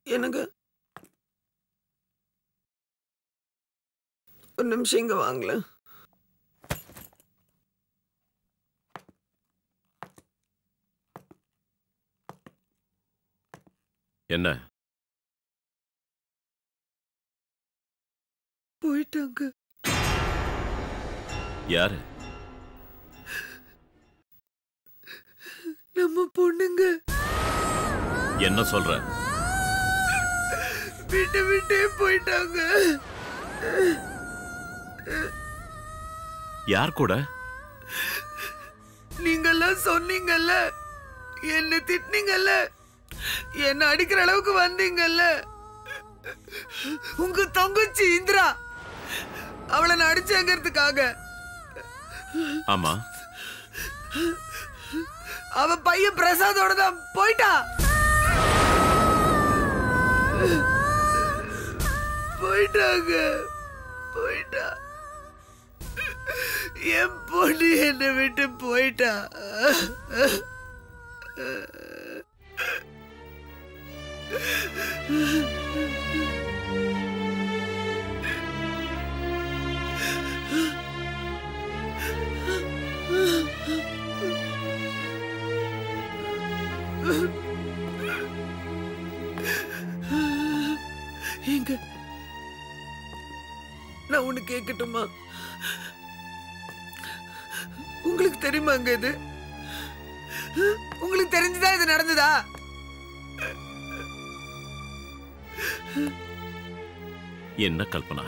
என்னங்க ஒரு நிமிஷம் இங்க வாங்கல என்ன போயிட்டாங்க யாரு நம்ம பொண்ணுங்க என்ன சொல்ற விட்டு விட்டே போயிட்டாங்க யார் கூட நீங்கெல்லாம் சொன்னீங்கல்ல என்ன திட்டினீங்கல்ல என்ன அடிக்கிற அளவுக்கு வந்தீங்கல்ல உங்க தங்கச்சி இந்திரா அவளை நான் அடிச்சேங்கிறதுக்காக ஆமா அவ பையன் பிரசாதோட தான் போயிட்டா போயிட்டாங்க போயிட்டா என் பொண்ணு என்னை விட்டு போயிட்டா எங்க நான் ஒண்ணு கேட்கட்டுமா உங்களுக்கு தெரியுமாங்க இது உங்களுக்கு தெரிஞ்சுதா இது நடந்ததா என்ன கல்பனா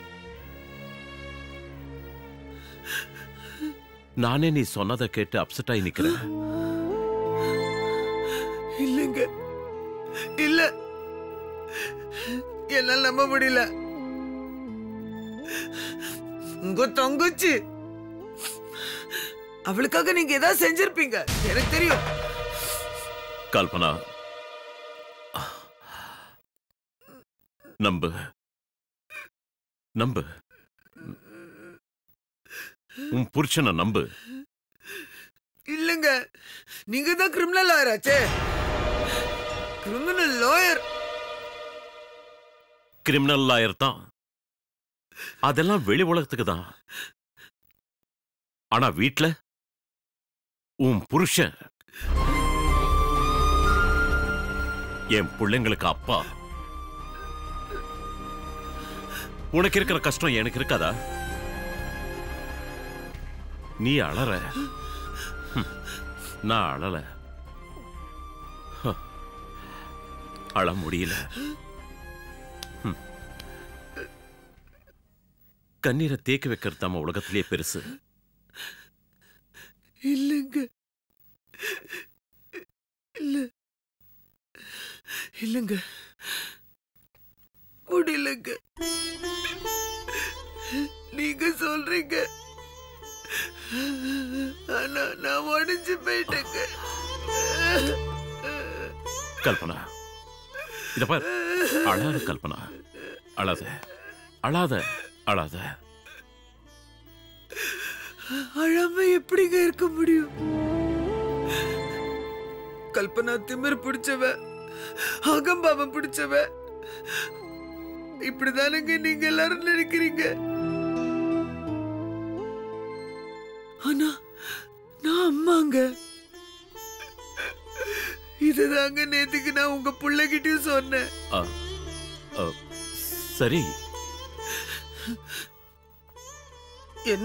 நானே நீ சொன்னதை கேட்டு அப்செட் ஆகி நிக்கிறேன் இல்லைங்க இல்ல என்னால நம்ப முடியல உங்க தங்கச்சி அவளுக்காக நீங்க ஏதாவது செஞ்சிருப்பீங்க எனக்கு தெரியும் கல்பனா நம்பு நம்பு உன் புருஷனை நம்பு இல்லைங்க நீங்க தான் கிரிமினல் லாயர் ஆச்சே கிரிமினல் லாயர் கிரிமினல் லாயர் தான் அதெல்லாம் வெளி உலகத்துக்கு தான் ஆனா வீட்ல உன் புருஷன் என் பிள்ளைங்களுக்கு அப்பா உனக்கு இருக்கிற கஷ்டம் எனக்கு இருக்காதா நீ அழற ஹம், நான் அழல ஹ, அழ முடியல கண்ணீரை தேக்க வைக்கிறது நம்ம உலகத்திலேயே பெருசு இல்லைங்க இல்ல இல்லைங்க முடியலங்க நீங்க சொல்றீங்க ஆனா நான் உடைஞ்சு போயிட்டேங்க கல்பனா இத பார் அழாத கல்பனா அழாத அழாத அழாத அழாம எப்படிங்க இருக்க முடியும் கல்பனா திமிர் பிடிச்சவ அகம்பாவம் பிடிச்சவ இப்படிதானுங்க நீங்க எல்லாரும் நினைக்கிறீங்க ஆனா நான் அம்மாங்க இதுதாங்க நேத்துக்கு நான் உங்க பிள்ளைகிட்டயும் சொன்னேன் அ, அ, சரி என்ன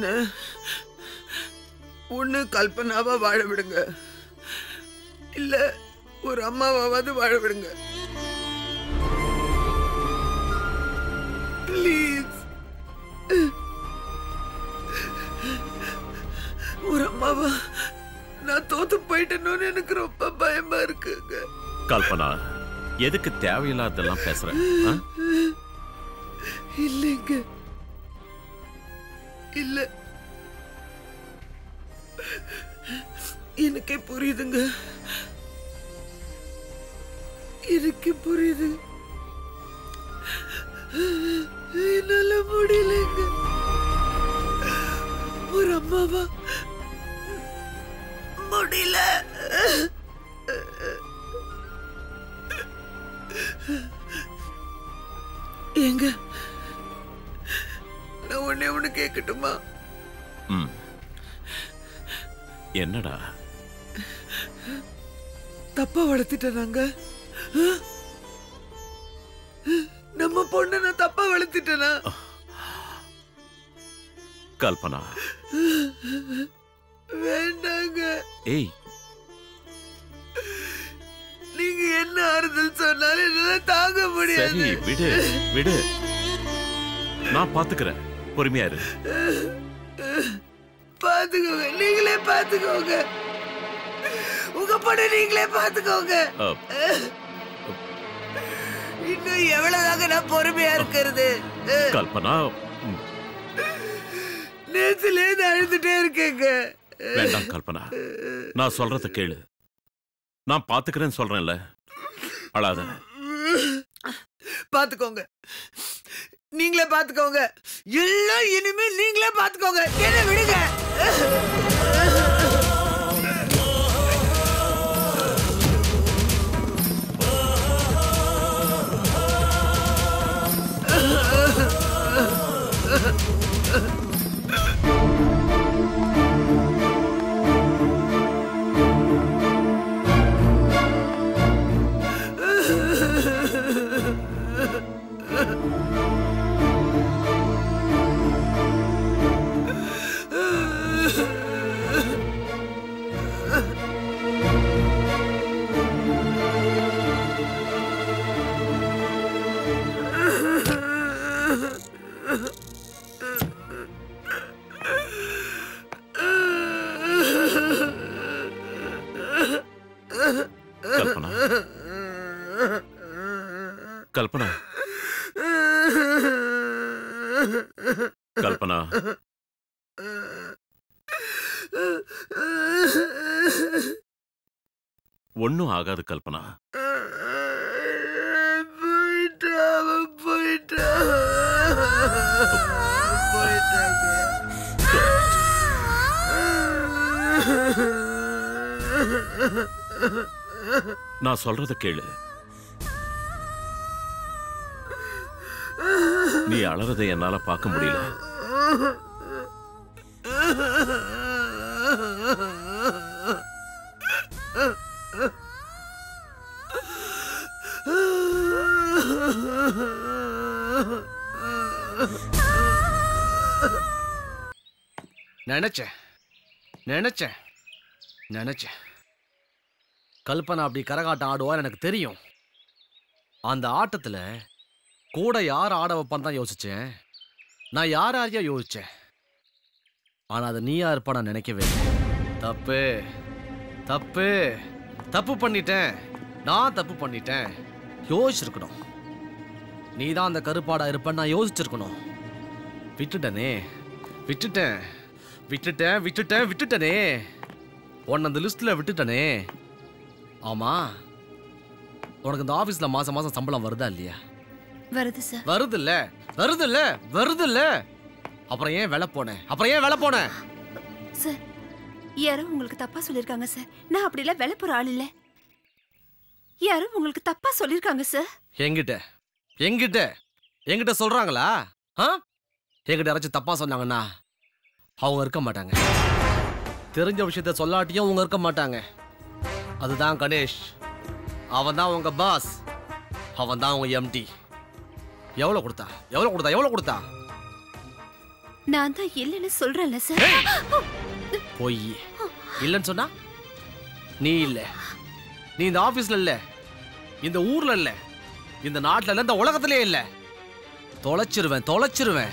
ஒண்ணு கல்பனாவா வாழ விடுங்க இல்ல ஒரு அம்மாவாவது வாழ விடுங்க ப்ளீஸ் ஒரு அம்மாவா நான் தோத்து போயிட்டேன்னு எனக்கு ரொம்ப பயமா இருக்குங்க கல்பனா எதுக்கு தேவையில்லாதெல்லாம் பேசுற ஆ? இல்லைங்க இல்ல எனக்கே புரியுதுங்க எனக்கே புரியுது என்னால முடியலங்க ஒரு அம்மாவா முடியல ஏங்க நான் ஒண்ணே ஒண்ணு கேட்கட்டுமா ம் என்னடா தப்பா வளர்த்துட்டேன் நாங்க நம்ம பொண்ணை நான் தப்பா வளர்த்துட்டேனா கல்பனா வேண்டாங்க ஏய் நீங்க என்ன ஆறுதல் சொன்னாலும் என்னால தாங்க சரி முடியாது விடு விடு நான் பாத்துக்கிறேன் பொறுமையா இரு பாத்துக்கோங்க நீங்களே பாத்துக்கோங்க உங்க பொண்ணு நீங்களே பாத்துக்கோங்க அ, இன்னும் எவ்வளவுதாங்க நான் பொறுமையா இருக்கிறது கல்பனா ம், நேத்துல இருந்து அழுதுட்டே இருக்கேங்க வேண்டாம் கல்பனா நான் சொல்றத கேளு நான் பாத்துக்கிறேன்னு சொல்றேன்ல அழாத பாத்துக்கோங்க நீங்களே பாத்துக்கோங்க எல்லாம் இனிமே நீங்களே பாத்துக்கோங்க என்ன விடுங்க கல்பனா கல்பனா கல்பனா ஒன்னும் ஆகாது கல்பனா போயிட்டா அவன் போயிட்டா போயிட்டாங்க நான் சொல்றத கேளு நீ அழறதை என்னால பார்க்க முடியல நினைச்சேன் நினைச்சேன் நினைச்சேன் கல்பனா அப்படி கரகாட்டம் ஆடுவார் எனக்கு தெரியும் அந்த ஆட்டத்துல கூட யார் ஆட வைப்பான்னு தான் யோசிச்சேன் நான் யார் யாரையோ யோசிச்சேன் ஆனா அது நீயா இருப்பா நான் நினைக்கவே இல்லை. தப்பு தப்பு தப்பு பண்ணிட்டேன் நான் தப்பு பண்ணிட்டேன் யோசிச்சிருக்கணும் நீ தான் அந்த கருப்பாடா இருப்பேன்னு நான் யோசிச்சிருக்கணும் விட்டுட்டனே விட்டுட்டேன் விட்டுட்டேன் விட்டுட்டேன் விட்டுட்டனே உன்னை அந்த லிஸ்ட்ல விட்டுட்டனே ஆமா உனக்கு இந்த ஆபீஸ்ல மாசம் மாசம் சம்பளம் வருதா இல்லையா வருது சார் வருது இல்ல வருது இல்ல வருது இல்ல அப்புறம் ஏன் வேலை போனேன் அப்புறம் ஏன் வேலை போனேன் சார் யாரோ உங்களுக்கு தப்பா சொல்லிருக்காங்க சார் நான் அப்படிலாம் வெளில போற ஆள் இல்ல யாரோ உங்களுக்கு தப்பா சொல்லிருக்காங்க சார் என்கிட்ட என்கிட்ட என்கிட்ட சொல்றாங்களா ஆ என்கிட்ட யாராச்சும் தப்பா சொன்னாங்கன்னா அவங்க இருக்க மாட்டாங்க தெரிஞ்ச விஷயத்த சொல்லாட்டியும் அவங்க இருக்க மாட்டாங்க அதுதான் கணேஷ் அவன் தான் உங்க பாஸ் அவன் தான் உங்க எம்டி எவ்வளவு கொடுத்தா எவ்வளவு கொடுத்தா எவ்வளவு கொடுத்தா நான் தான் இல்லைன்னு சொல்றேன்ல சார் பொய் இல்லைன்னு சொன்னா நீ இல்ல நீ இந்த ஆபீஸ்ல இல்ல இந்த ஊர்ல இல்ல இந்த நாட்டுல இல்ல இந்த உலகத்திலே இல்ல தொலைச்சிருவேன் தொலைச்சிருவேன்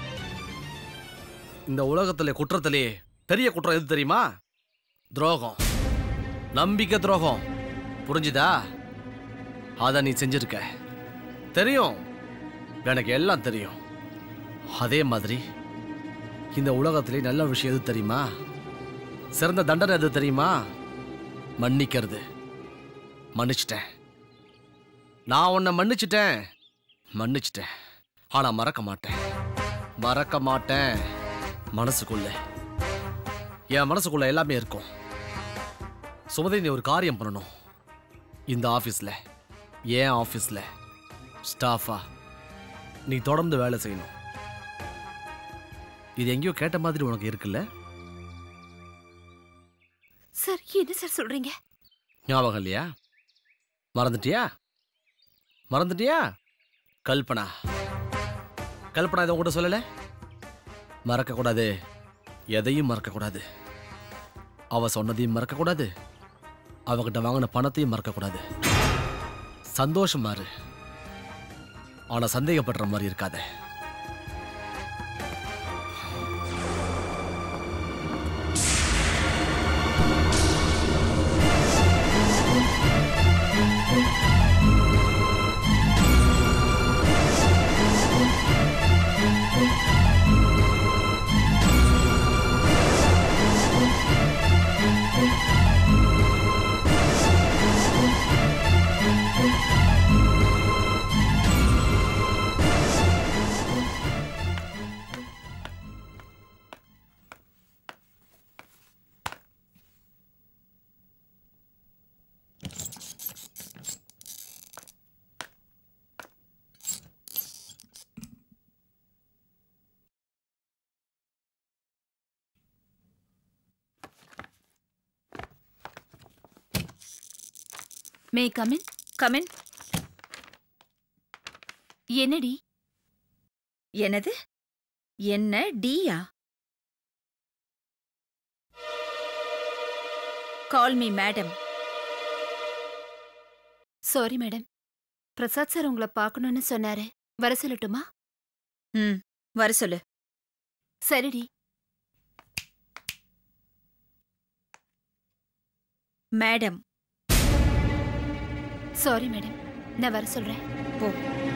இந்த உலகத்திலே குற்றத்திலே பெரிய குற்றம் எது தெரியுமா துரோகம் நம்பிக்கை துரோகம் புரிஞ்சுதா அத நீ செஞ்சிருக்க தெரியும் எனக்கு எல்லாம் தெரியும் அதே மாதிரி இந்த உலகத்திலே நல்ல விஷயம் எது தெரியுமா சிறந்த தண்டனை எது தெரியுமா மன்னிக்கிறது மன்னிச்சிட்டேன் நான் உன்னை மன்னிச்சிட்டேன் மன்னிச்சிட்டேன் ஆனா மறக்க மாட்டேன் மறக்க மாட்டேன் மனசுக்குள்ள என் மனசுக்குள்ள எல்லாமே இருக்கும் சுமதி நீ ஒரு காரியம் பண்ணணும் இந்த ஆஃபீஸில் ஏன் ஆஃபீஸில் ஸ்டாஃபா நீ தொடர்ந்து வேலை செய்யணும் இது எங்கேயோ கேட்ட மாதிரி உனக்கு இருக்குல்ல சார் என்ன சார் சொல்றீங்க ஞாபகம் இல்லையா மறந்துட்டியா மறந்துட்டியா கல்பனா கல்பனா இதை கூட சொல்லல மறக்கக்கூடாது எதையும் மறக்கக்கூடாது அவ சொன்னதையும் மறக்கக்கூடாது அவகிட்ட வாங்கின பணத்தையும் மறக்கக்கூடாது சந்தோஷமா இரு ஆனா சந்தேகப்படுற மாதிரி இருக்காத மே கமின் கமின் என்னடி என்னது என்ன டியா call me madam sorry madam Prasad sir உங்களை பார்க்கணும்னு சொன்னாரு வர சொல்லட்டுமா ம் வர சொல்லு சரிடி மேடம் சாரி மேடம் நான் வர சொல்றேன் போ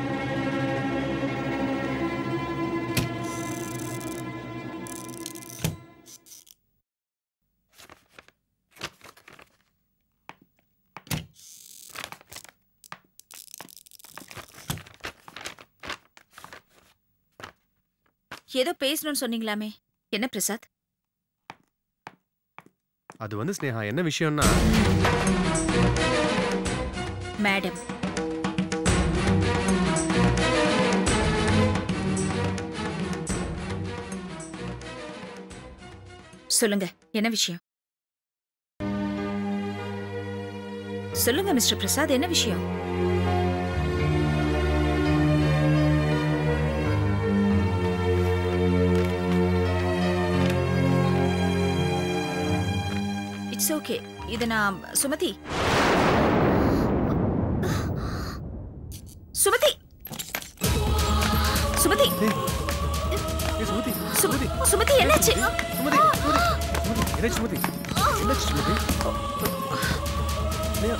ஏதோ பேசணும்னு சொன்னீங்களாமே என்ன பிரசாத் அது வந்து ஸ்னேகா என்ன விஷயம்னா மேடம் சொல்லுங்க என்ன விஷயம் சொல்லுங்க மிஸ்டர் பிரசாத் என்ன விஷயம் இட்ஸ் ஓகே இது நான் சுமதி சுமதி சுமதி ஏய், சுமதி சுமதி சுமதி என்னாச்சு சுமதி சுமதி சுமதி என்னாச்சு சுமதி என்னாச்சு சுமதி ஸ்னேகா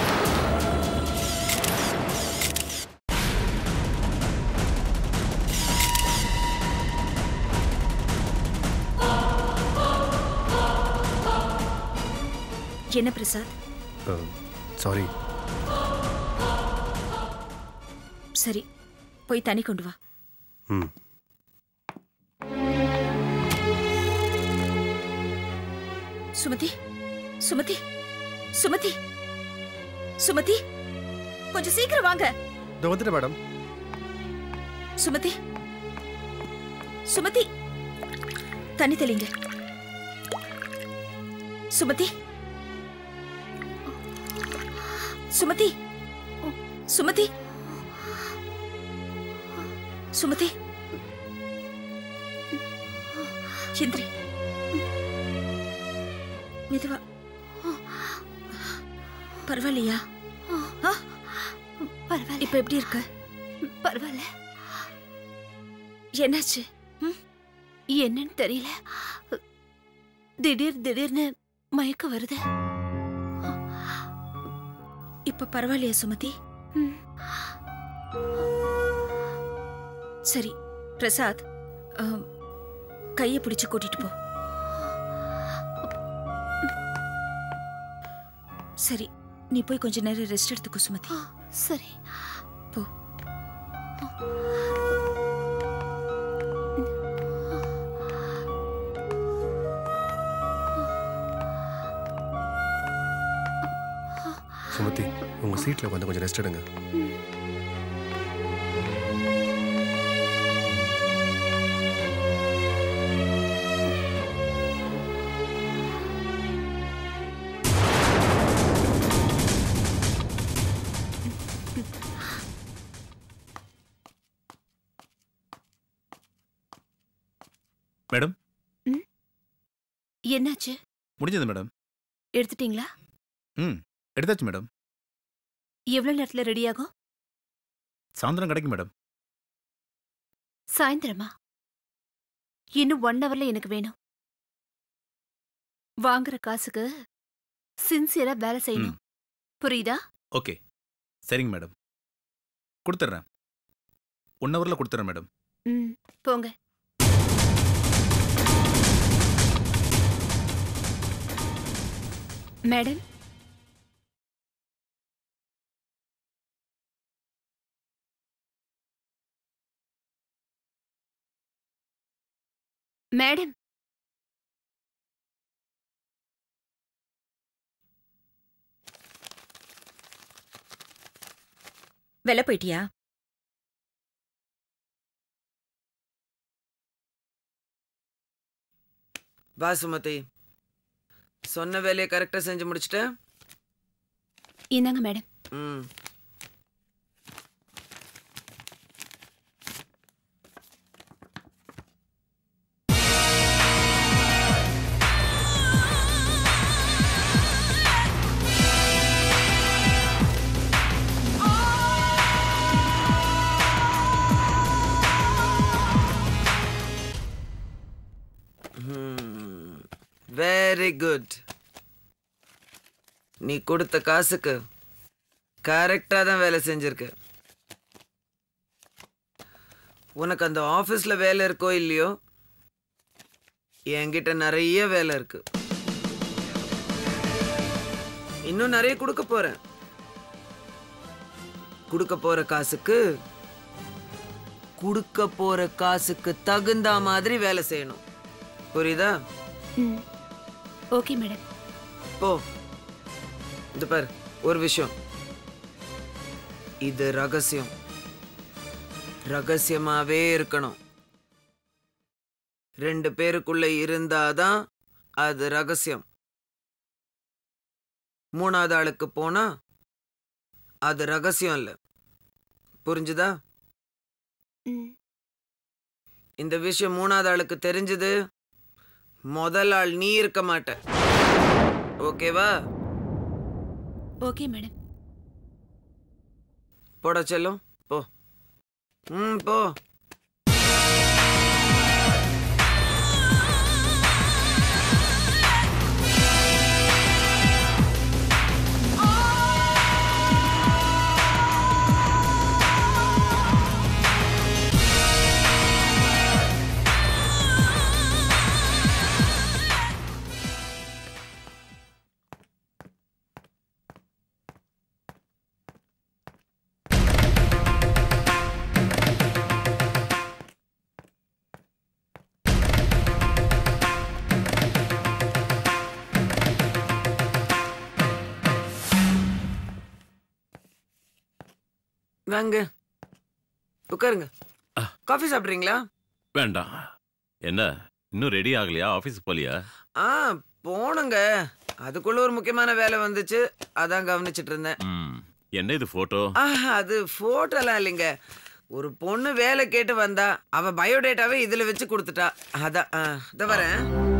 என்ன பிரசாத் சாரி சரி போய் தண்ணி கொண்டு வா ம் சுமதி சுமதி சுமதி சுமதி கொஞ்சம் சீக்கிரம் வாங்க இதோ வந்துட்டேன் மேடம் சுமதி சுமதி தண்ணி தெளிங்க சுமதி சுமதி சுமதி சுமதி எந்திரி மெதுவா பரவாயில்லையா ஆ, பரவாயில்ல இப்ப எப்படி இருக்கு பரவாயில்ல என்னாச்சு ம்? என்னன்னு தெரியல திடீர் திடீர்னு மயக்கம் வருது இப்ப பரவாயில்லையா சுமதி ம். சரி பிரசாத் ஆம், கையை பிடிச்சு கூட்டிட்டு போ சரி நீ போய் கொஞ்ச நேரம் ரெஸ்ட் எடுத்துக்கோ சுமதி ஆ, சரி போ சுமதி உங்க சீட்ல உட்காந்து கொஞ்சம் ரெஸ்ட் எடுங்க மேடம் என்னாச்சு முடிஞ்சது மேடம் எடுத்துட்டீங்களா ம் எடுத்தாச்சு மேடம் எவ்வளவு நேரத்துல ரெடி ஆகும் சாயந்தரம் கிடைக்கும் மேடம் சாயந்தரமா இன்னும் ஒன் ஹவர்ல எனக்கு வேணும் வாங்குற காசுக்கு சின்சியரா வேலை செய்யணும் புரியுதா ஓகே சரிங்க மேடம் கொடுத்துட்றேன் ஒன் ஹவரில் கொடுத்துட்றேன் மேடம் ம் போங்க மேடம் மேடம் வெளில போயிட்டியா பாசுமதி சொன்ன வேலையை கரெக்டாக செஞ்சு முடிச்சிட்டேன் இந்தாங்க மேடம் ம் வெரி குட் நீ கொடுத்த காசுக்கு கரெக்டாக தான் வேலை செஞ்சிருக்க உனக்கு அந்த ஆஃபீஸில் வேலை இருக்கோ இல்லையோ என்கிட்ட நிறைய வேலை இருக்கு இன்னும் நிறைய கொடுக்க போறேன் கொடுக்க போற காசுக்கு கொடுக்க போற காசுக்கு தகுந்த மாதிரி வேலை செய்யணும் புரியுதா ம் ஓகே மேடம் போ இது பாரு ஒரு விஷயம் இது ரகசியம் ரகசியமாவே இருக்கணும் ரெண்டு பேருக்குள்ள இருந்தாதான் அது ரகசியம் மூணாவது ஆளுக்கு போனா அது ரகசியம் இல்ல புரிஞ்சுதா ம் இந்த விஷயம் மூணாவது ஆளுக்கு தெரிஞ்சது முதல் ஆள் நீ இருக்க மாட்ட ஓகேவா ஓகே மேடம் போடா செல்லும் போ ம் போ வாங்க உட்காருங்க ஆ. காஃபி சாப்பிட்றீங்களா வேண்டாம் என்ன இன்னும் ரெடி ஆகலையா ஆபீஸ் போலியா ஆ போனுங்க அதுக்குள்ள ஒரு முக்கியமான வேலை வந்துச்சு அதான் கவனிச்சிட்டு இருந்தேன் ம் என்ன இது போட்டோ ஆ அது போட்டோலாம் இல்லைங்க ஒரு பொண்ணு வேலை கேட்டு வந்தா அவ பயோடேட்டாவே இதுல வச்சு கொடுத்துட்டா அதான் ஆ, இதோ வரேன்